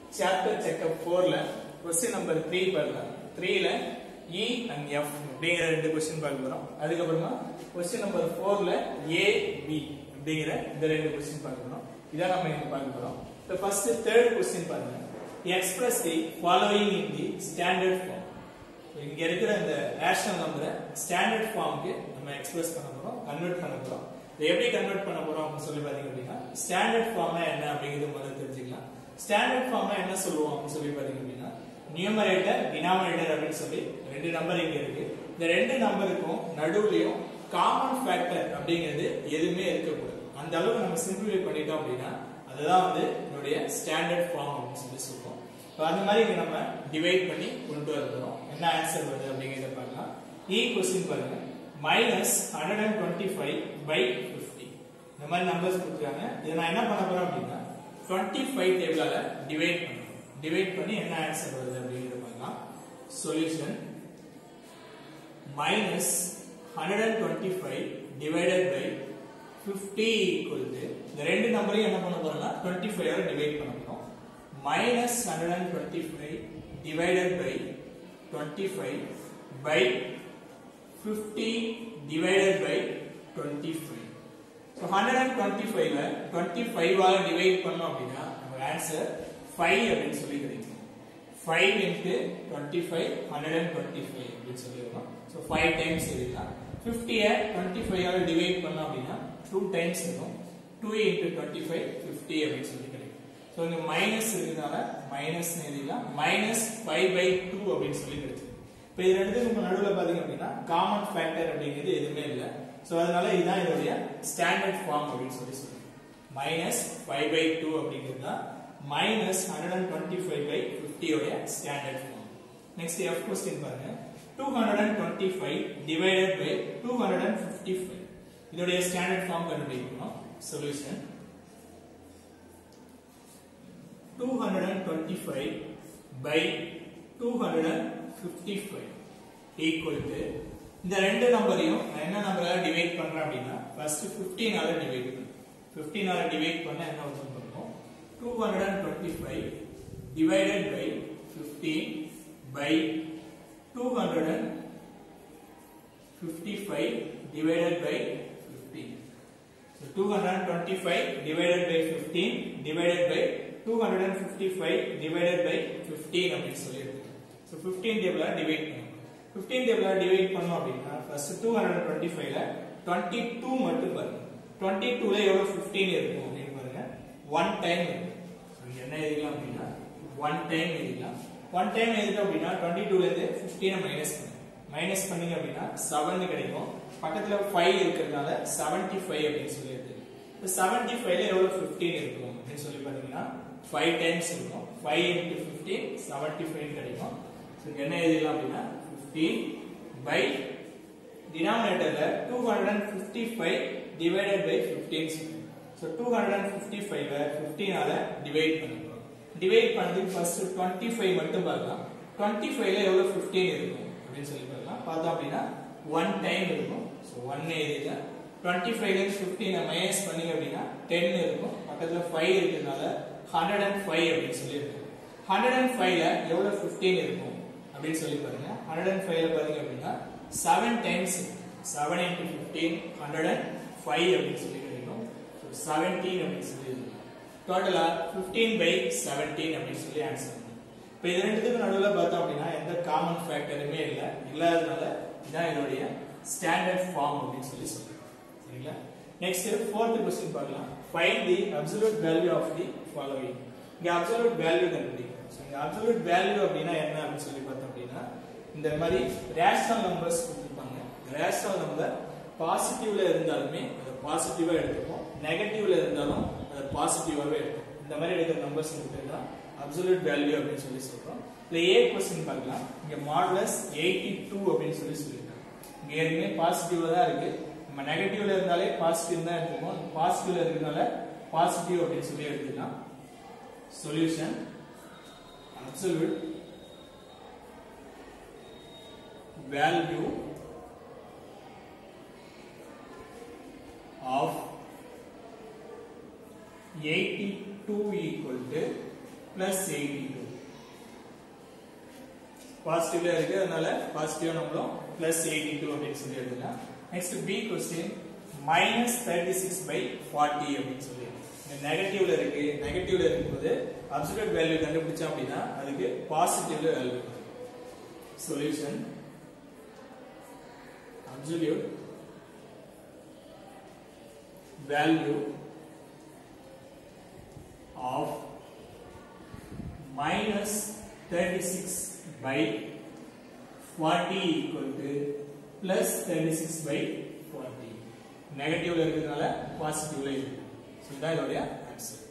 chapter check up ஃபோர்ல question number three பார்க்கலாம் த்ரீல இ அண்ட் எஃப் அப்படிங்கிற ரெண்டு கொஸ்டின் பார்க்க போறோம் அதுக்கப்புறமா கொஸ்டின் நம்பர் ஃபோர்ல ஏ பி அப்படிங்கிற இந்த ரெண்டு கொஸ்டின் பார்க்க போறோம் இதான் நம்ம இங்க பார்க்க போறோம் இப்போ ஃபர்ஸ்ட் தேர்ட் கொஸ்டின் பாருங்க express the following in the standard form இங்க இருக்கிற இந்த ரேஷனல் நம்பரை ஸ்டாண்டர்ட் ஃபார்முக்கு நம்ம எக்ஸ்பிரஸ் பண்ண போறோம் கன்வெர்ட் பண்ண போறோம் இதை எப்படி கன்வெர்ட் பண்ண போறோம் அப்படின்னு சொல்லி பாத்தீங்க அப்படின்னா ஸ்டாண்டர்ட் ஃபார்ம்னா என்ன அப்படிங்கிறது முதல்ல தெரிஞ்சுக்கலாம் ஸ்டாண்டர்ட் ஃபார்ம்னா என்ன சொல்லுவோம் அப்படின்னு சொல்லி பாத்தீங்க அப்படின்னா நியூமரேட்டர் டினாமினேட்டர் அப்படின்னு சொல்லி ரெண்டு நம்பர் இங்க இருக்கு இந்த ரெண்டு நம்பருக்கும் நடுவுலயும் காமன் ஃபேக்டர் அப்படிங்கிறது எதுவுமே இருக்கக்கூடாது அந்த அளவுக்கு நம்ம சிம்பிளிஃபை பண்ணிட்டோம் அப்படின்னா அதுதான் வந்து என்னுடைய ஸ்டாண்டர்ட் ஃபார்ம் அப்படின்னு சொல்லி சொல்றோம் இப்போ அந்த மாதிரி இங்க நம்ம டிவைட் பண்ணி கொண்டு வர போறோம் என்ன ஆன்சர் வருது அப்படிங்கிறத பார்க்கலாம் இ கொஸ்டின் பாருங்க minus hundred and twenty five by fifty இந்த மாதிரி நம்பர்ஸ் கொடுத்துருக்காங்க இதை நான் என்ன பண்ண போறேன் அப்படின்னா டுவெண்ட்டி ஃபைவ் டேபிளால டிவைட் பண்ணுறோம் டிவைட் பண்ணி என்ன ஆன்சர் வருது அப்படிங்கிறத பார்க்கலாம் solution minus hundred and twenty five divided by fifty equal to இந்த ரெண்டு நம்பரையும் என்ன பண்ண போறோம்னா டுவெண்ட்டி ஃபைவ் டிவைட் பண்ண போறோம் minus 125 divided by 25 by 50 divided by 25 so 125 ல 25 ஆல டிவைட் பண்ணோம் அப்படின்னா நம்ம ஆன்சர் 5 அப்படின்னு சொல்லி கிடைக்கும் 5 into 25 125 அப்படின்னு சொல்லி வரும் so 5 டைம்ஸ் எழுதலாம் 50 ஐ 25 ஆல டிவைட் பண்ணோம் அப்படின்னா 2 டைம்ஸ் இருக்கும் 2 into 25 50 அப்படின்னு சொல்லி கிடைக்கும் ஸோ இங்க மைனஸ் இருக்கிறதுனால மைனஸ் எழுதிக்கலாம் மைனஸ் ஃபைவ் பை டூ அப்படின்னு சொல்லி கிடைச்சு இப்போ இது ரெண்டுத்துக்கு நடுவில் பார்த்தீங்க அப்படின்னா காமன் ஃபேக்டர் அப்படிங்கிறது எதுவுமே இல்லை ஸோ அதனால இதுதான் இதோடைய ஸ்டாண்டர்ட் ஃபார்ம் அப்படின்னு சொல்லி சொல்லுவோம் மைனஸ் ஃபைவ் பை டூ அப்படிங்கிறது தான் minus hundred and twenty five by ஃபிஃப்டியோடைய standard form next F question பாருங்க two hundred and twenty five divided by two hundred and fifty five இதோடைய ஸ்டாண்டர்ட் ஃபார்ம் கண்டுபிடிக்கணும் solution 225 by 255 equal to இந்த ரெண்டு நம்பரையும் நான் என்ன நம்பரால டிவைட் பண்றேன் அப்படின்னா ஃபர்ஸ்ட் 15 ஆல டிவைட் பண்ணேன் 15 ஆல டிவைட் பண்ணா என்ன வரும் பண்ணுவோம் 225 divided by 15 by 255 divided by 15 so 225 divided by 15 divided by 255 divided by 15 அப்படின்னு சொல்லியிருக்கோம் ஸோ 15 டேபிளா டிவைட் பண்ணுவோம் 15 டேபிளா டிவைட் பண்ணோம் அப்படின்னா ஃபர்ஸ்ட் 225 ல 22 மட்டும் பாருங்க 22 ல எவ்வளவு 15 இருக்கும் அப்படின்னு பாருங்க 1 டைம் இருக்கு ஸோ என்ன எழுதிக்கலாம் அப்படின்னா 1 டைம் எழுதிக்கலாம் 1 டைம் எழுதிட்டோம் அப்படின்னா 22 ல இருந்து 15 மைனஸ் பண்ணுங்க மைனஸ் பண்ணீங்க அப்படின்னா 7 கிடைக்கும் பக்கத்துல 5 இருக்கிறதுனால 75 அப்படின்னு சொல்லி இருக்கு இப்போ 75 ல எவ்வளவு 15 இருக்கும் அப்படின்னு சொல்லி பாத்தீங்கன்னா 5 டைம்ஸ் இருக்கும் 5 into 15 75 கிடைக்கும் ஸோ என்ன எழுதலாம் அப்படின்னா 15 by denominatorல 255 divided by 15 ஸோ 255 ல 15 ஆல டிவைட் பண்ணுறோம் டிவைட் பண்ணதுக்கு ஃபர்ஸ்ட் 25 மட்டும் பார்க்கலாம் 25 ல எவ்வளவு 15 இருக்கும் அப்படின்னு சொல்லி பார்க்கலாம் பார்த்தோம் அப்படின்னா 1 டைம் இருக்கும் ஸோ 1 எழுதிக்கலாம் 25 ல 15 மைனஸ் பண்ணீங்க அப்படின்னா 10 இருக்கும் பக்கத்துல 5 இருக்கிறதுனால 105 அப்படின்னு சொல்லி இருக்கு 105 ல எவ்வளவு 15 இருக்கும் அப்படின்னு சொல்லி பாருங்க 105 ல பாத்தீங்க அப்படின்னா 7 டைம்ஸ் 7 into 15 105 அப்படின்னு சொல்லி கிடைக்கும் ஸோ 17 அப்படின்னு சொல்லி டோட்டலா 15 பை 17 அப்படின்னு சொல்லி ஆன்சர் இப்போ இது ரெண்டுத்துக்கும் நடுவில் பார்த்தோம் அப்படின்னா எந்த காமன் ஃபேக்டருமே இல்லை இல்லாததுனால இதான் இதோடைய ஸ்டாண்டர்ட் ஃபார்ம் அப்படின்னு சொல்லி சொல்றோம் சரிங்களா நெக்ஸ்ட் ஃபோர்த் கொஸ்டின் பார்க்கலாம் find the absolute value of the following இங்க அப்சல்யூட் வேல்யூ கண்டுபிடிக்கணும் ஸோ இங்க அப்சல்யூட் வேல்யூ அப்படின்னா என்ன அப்படின்னு சொல்லி பார்த்தோம் அப்படின்னா இந்த மாதிரி ரேஷனல் நம்பர்ஸ் கொடுத்துருப்பாங்க ரேஷனல் நம்பர் பாசிட்டிவ்ல இருந்தாலுமே அதை பாசிட்டிவா எடுத்துப்போம் நெகட்டிவ்ல இருந்தாலும் அதை பாசிட்டிவாவே எடுத்துப்போம் இந்த மாதிரி எடுக்கிற நம்பர்ஸ் பேர் தான் அப்சல்யூட் வேல்யூ அப்படின்னு சொல்லி சொல்றோம் இல்லை ஏ கொஸ்டின் பார்க்கலாம் இங்க மாடலஸ் எயிட்டி டூ அப்படின்னு சொல்லி சொல்லியிருக்காங்க இங்க ஏற்கனவே பாசிட்டிவ்ல தான் இருக்கு நம்ம நெகட்டிவ்ல இருந்தாலே பாசிட்டிவ் தான் எடுத்துக்கோம் பாசிட்டிவ்ல இருக்கிறதுனால பாசிட்டிவ் அப்படின்னு சொல்லி எடுத்துக்கலாம் solution absolute value of 82 equal to plus eighty two பாசிட்டிவ்ல இருக்கு அதனால பாசிட்டிவ் நம்மளும் பிளஸ் எயிட்டி டூ அப்படின்னு சொல்லி எழுதலாம் next B question minus thirty six by forty அப்படின்னு சொல்லி நெகட்டிவ்ல இருக்கு நெகட்டிவ்ல இருக்கும்போது அப்சல்யூட் வேல்யூ கண்டுபிடிச்சோம் அப்படின்னா அதுக்கு பாசிட்டிவ்ல value solution absolute value of minus 36 by 40 equal to plus 36 by 40 நெகட்டிவ்ல இருக்கிறதுனால பாசிட்டிவ்ல இருக்கு ஸோ இதான் இதோடைய ஆன்சர்